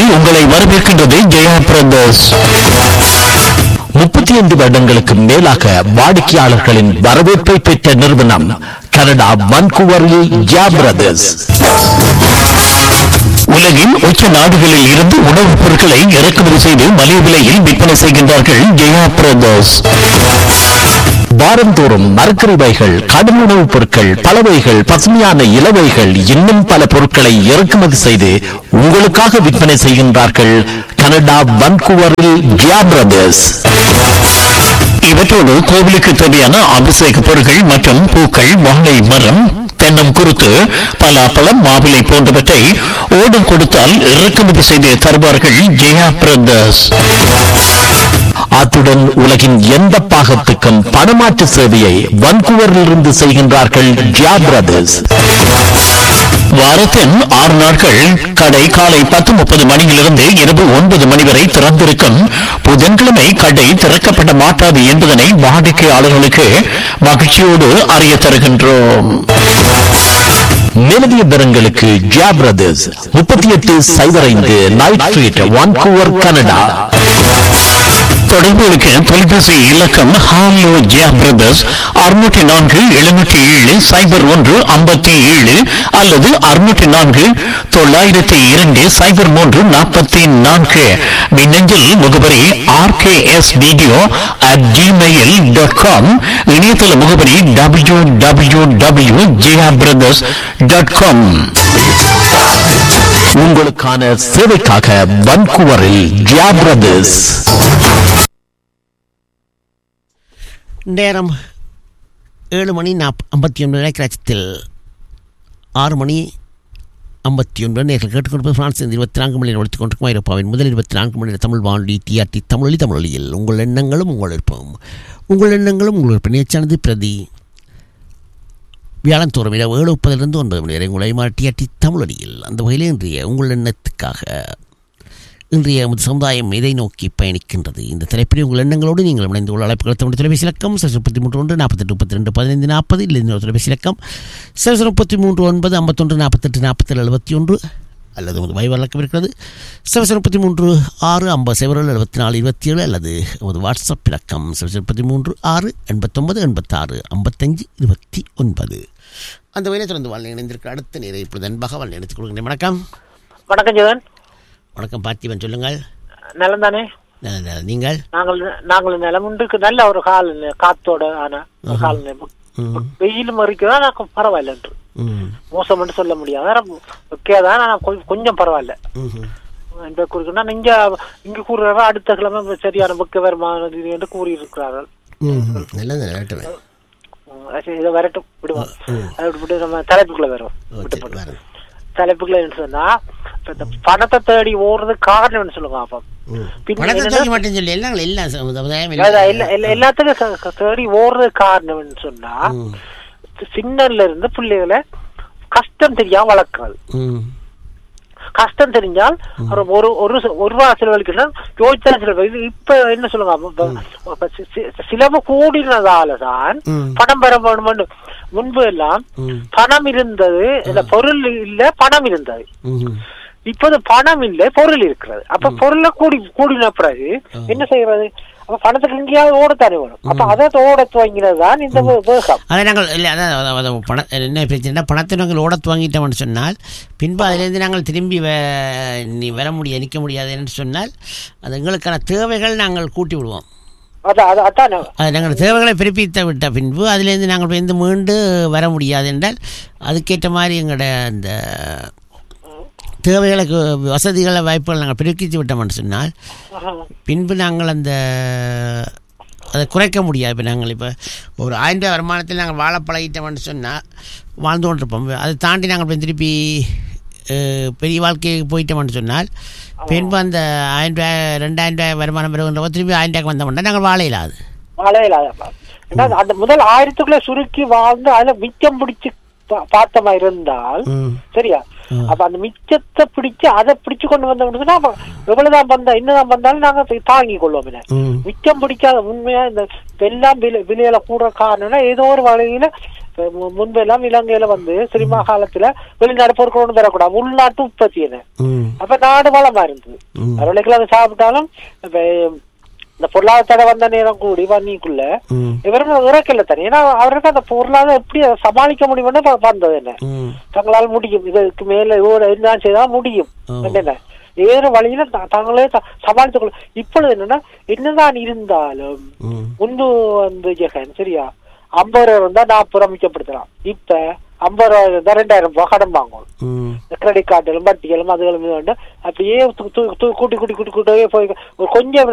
உங்களை வரவேற்கின்றது ஜெயா பிரதர்ஸ் முப்பத்தி ஐந்து வருடங்களுக்கு மேலாக வாடிக்கையாளர்களின் வரவேற்பை பெற்ற நிறுவனம் கனடா வன்கூவரில் ஜெயா பிரதர்ஸ் உலகின் உச்ச நாடுகளில் இருந்து உணவுப் பொருட்களை இறக்குமதி செய்து மலிவு விலையில் விற்பனை செய்கின்றார்கள் ஜெயா பிரதர்ஸ் வாரந்தோறும் மரக்கறிவைகள் கடும் உணவுப் பொருட்கள் பலவைகள் பசுமையான இலவைகள் இன்னும் பல பொருட்களை இறக்குமதி செய்து உங்களுக்காக விற்பனை செய்கின்றார்கள் கனடா வன்கூவரில் ஜியா பிரதர்ஸ் இவற்றோடு கோவிலுக்கு தேவையான அபிஷேக பொருட்கள் மற்றும் பூக்கள் வாழை மரம் தென்னம் குருத்து பலாப்பழம் மாவிலை போன்றவற்றை ஓடம் கொடுத்தால் இறக்குமதி செய்து தருவார்கள் ஜெயா பிரதர்ஸ் அத்துடன் உலகின் எந்த பாகத்துக்கும் பணமாற்று சேவையை வன்கூவரிலிருந்து செய்கின்றார்கள் ஜியா பிரதர்ஸ் வாரத்தின் ஆறு நாட்கள் கடை காலை பத்து முப்பது மணியிலிருந்து இரவு ஒன்பது மணி வரை திறந்திருக்கும் புதன்கிழமை கடை திறக்கப்பட மாட்டாது என்பதனை வாடிக்கையாளர்களுக்கு மகிழ்ச்சியோடு அறிய தருகின்றோம் மேலதிக விவரங்களுக்கு ஜியா பிரதர்ஸ் முப்பத்தி எட்டு சைபர் ஐந்து நைட் ஸ்ட்ரீட் வான்கூவர் கனடா தொடர்புகளுக்கு தொலைபேசி இலக்கம் ஹாலோ ஜியா பிரதர்ஸ் அறுநூற்றி நான்கு எழுநூற்றி ஏழு சைபர் ஒன்று ஐம்பத்தி ஏழு அல்லது அறுநூற்றி நான்கு தொள்ளாயிரத்தி இரண்டு சைபர் மூன்று நாற்பத்தி நான்கு மின்னஞ்சல் முகவரி RKS video at Gmail dot com இணையதள முகவரி W W W Jiya brothers dot com உங்களுக்கான சேவைக்காக வன்கூவரில் ஜியா பிரதர்ஸ் நேரம் ஏழு மணி நாப் ஐம்பத்தி ஒன்பது நேரத்தில் ஆறு மணி ஐம்பத்தி ஒன்பது நேர்கள் கேட்டுக்கொண்டு பிரான்ஸ் இருபத்தி நான்கு மணி நேரம் ஒழித்துக் கொண்டிருக்கும் ஐரோப்பாவின் முதல் இருபத்தி நான்கு மணி நேர தமிழ் வானொலி டிஆர்டி தமிழொலி தமிழொலியில் உங்கள் எண்ணங்களும் உங்கள் விருப்பம் உங்கள் எண்ணங்களும் உங்கள் விருப்பம் நிகழ்ச்சியானது பிரதி வியாழன் தோறும் இரவு ஏழு முப்பதிலிருந்து ஒன்பது மணி வரை உங்களை டிஆர்டி தமிழொலியில் அந்த வகையில் இன்றைய உங்கள் எண்ணத்துக்காக இன்றைய நமது சமுதாயம் எதை நோக்கி பயணிக்கின்றது இந்த தலைப்பில் உங்கள் எண்ணங்களோடு நீங்கள் இணைந்து உள்ள அழைப்புகள் தமிழ் தொலைபேசி இலக்கம் சரி முப்பத்தி மூன்று ஒன்று நாற்பத்தெட்டு முப்பத்தி ரெண்டு பதினைந்து நாற்பது இல்லை இன்னொரு தொலைபேசி இலக்கம் சரி முப்பத்தி மூன்று ஒன்பது ஐம்பத்தொன்று நாற்பத்தெட்டு நாற்பத்தேழு எழுபத்தி ஒன்று அல்லது உமது வைவர் இலக்கம் இருக்கிறது சிவசர் முப்பத்தி மூன்று ஆறு ஐம்பது சைபர்கள் எழுபத்தி நாலு இருபத்தி ஏழு அல்லது உமது வாட்ஸ்அப் இலக்கம் சிவசர் முப்பத்தி மூன்று ஆறு எண்பத்தொன்பது எண்பத்தாறு ஐம்பத்தஞ்சு இருபத்தி ஒன்பது அந்த வகையில் தொடர்ந்து வாழ் இணைந்திருக்கிற அடுத்த நேரம் இப்பொழுது அன்பாக வாழ் நினைத்துக் கொள்கிறேன் வணக்கம் வணக்கம் ஜெகன் வணக்கம் பார்த்திபன் சொல்லுங்கள் நலம் தானே நல்ல- நல்ல. நீங்கள் நாங்கள் நாங்கள் நிலம் உண்டுக்கு நல்ல ஒரு கால் காத்தோட ஆன ஒரு காலநிலை ம், வெயிலும் இருக்குதா நான் பரவாயில்ல என்று ம், மோசம் என்று சொல்ல முடியாது வேற ஓகேதான் ஆனா கொ- கொஞ்சம் பரவாயில்ல ம்ஹும். என்று கூறுகிறேன் நான் இங்க இங்க கூறுறாங்க அடுத்த கிழமை சரியான புக்க வருமானது என்று கூறியிருக்கிறார்கள் ம்ஹும். நல்லது நல்லது உம், சரி, இதை வரட்டும் விடுவோம் அதை விட்டு நம்ம தலைப்புக்குள்ள வரும் ஓ, விட்டு சரி, போட்டு. வரேன். தலைப்புக்குள்ள என்ன சொன்னா இப்ப இந்த பணத்தை தேடி ஓடுறது காரணம்னு சொல்லுங்க அப்ப ம். பின் பணத்தை என்னன்னா- தூக்கி மாட்டேன்னு சொல்லி எல்லாம் எல்லா சமுதாயம் அதான் எல்லா- எல்லா- எல்லாத்துக்கும் ச- ச- தேடி ஓடுறது காரணம்னு சொன்னா ம், சின்னல இருந்து பிள்ளைகளை கஷ்டம் தெரியாம வளர்க்கறது ம், கஷ்டம் தெரிஞ்சால் ஒரு ஒரு ஒரு ச- ஒரு ரூபா செலவழிக்கணும்னா யோசிச்சா செலவழி இப்ப என்ன சொல்லுங்க அப்ப- அப்ப- அப்ப சி- சி- செலவு கூடினதால தான் ம். பணம் பெற வேணும்னு முன்பு எல்லாம் ம், பணம் இருந்தது இல்ல பொருள் இல்ல பணம் இருந்தது ம்ஹும். இப்போது பணம் இல்லை பொருள் இருக்கிறது அப்ப பொருளை கூடி கூடின பிறகு என்ன செய்யறது அப்ப பணத்துக்கு எங்கேயாவது ஓடத்தானே வேணும் அப்ப அதை ஓட துவங்கினது தான் இந்த வே- வேகம் அதை நாங்கள் இல்லை அதான் அதான் அதான் பண என்ன பிரச்சனை பணத்தை நாங்கள் ஓடத்து வாங்கிட்டோம்னு சொன்னால் பின்பு அதிலிருந்து நாங்கள் திரும்பி வ- நீ வர முடியாது நிற்க முடியாது என்று சொன்னால் அது எங்களுக்கான தேவைகள் நாங்கள் கூட்டி விடுவோம் அதான் அது- அதான் அது நாங்கள் தேவைகளை பிறப்பித்த விட்ட பின்பு அதிலேருந்து நாங்கள் வந்து மீண்டு வர முடியாது என்றால் அதுக்கேற்ற மாதிரி எங்களோட அந்த தேவைகளுக்கு வசதிகளை வாய்ப்புகள் நாங்கள் பிறப்பித்து விட்டோம்னு சொன்னால் பின்பு நாங்கள் அந்த அதை குறைக்க முடியாது இப்போ நாங்கள் இப்போ ஒரு ஆயிரம் ரூபாய் வருமானத்தில் நாங்கள் வாழ பழகிட்டோம்னு சொன்னால் வாழ்ந்து கொண்டிருப்போம் அதை தாண்டி நாங்கள் இப்போ திருப்பி அஹ், பெரிய வாழ்க்கைக்கு போயிட்டோம்னு சொன்னால் பின்பு அந்த ஆயிரம் ரூபாய் ரெண்டாயிரம் ரூபாய் வருமானம் பெறுகின்றப்போ திருப்பி ஆயிரம் ரூபாய்க்கு வந்தோம்னா நாங்கள் வாழ இல்லாது வாழவே இல்லாதப்பா ஏன்னா அந்த முதல் ஆயிரத்துக்குள்ள சுருக்கி வாழ்ந்து அதுல மிச்சம் பிடிச்சு பா- பார்த்தமா இருந்தால் ம் சரியா அப்ப அந்த மிச்சத்தை பிடிச்சு அதை பிடிச்சு கொண்டு வந்தவனுக்குன்னா அப்ப எவ்வளவுதான் வந்தா என்னதான் வந்தாலும் நாங்க போய் தாங்கி கொள்வோம் என்ன. ம் மிச்சம் பிடிக்காத உண்மையா இந்த இப்ப எல்லாம் விலை விலையில கூட காரணம்னா ஏதோ ஒரு வகையில இப்ப மு- முன்பெல்லாம் இலங்கையில வந்து சினிமா காலத்துல வெளிநாடு பொருட்கள் ஒன்றும் தரக்கூடாது உள்நாட்டு உற்பத்தி என்ன ம் அப்ப நாடு வளமா இருந்தது ம். அவர்களுக்கு அதை சாப்பிட்டாலும் இப்ப இந்த பொருளாதார தடை வந்த நேரம் கூடி வன்னிக்குள்ள ம் இவர்கள் இறக்கல தானே ஏன்னா அவருக்கு அந்த பொருளாதாரம் எப்படி அதை சமாளிக்க முடியும்னு ப- வந்தது என்ன ம் தங்களால் முடியும் இதற்கு மேல இவ்வளவு என்ன செய்தால் முடியும் ஆ. என்ன வேறு வழியில த- தாங்களே த- சமாளித்துக் கொள்ள இப்பொழுது என்னன்னா என்னதான் இருந்தாலும் ம் முன்பு வந்து ஜெகன் சரியா ஐம்பது ரூபா இருந்தா நாற்பது ரூபா மிச்சப்படுத்தலாம் இப்ப ஐம்பது ரூபா இருந்தா ரெண்டாயிரம் ரூபாய் கடன் வாங்கணும் ம் கிரெடிட் கார்டுகளும் வட்டிகளும் அதுகளும் இது வந்து அப்படியே து- து- து- கூட்டி கூட்டி கூட்டி கூட்டவே போய் ஒரு கொஞ்சம்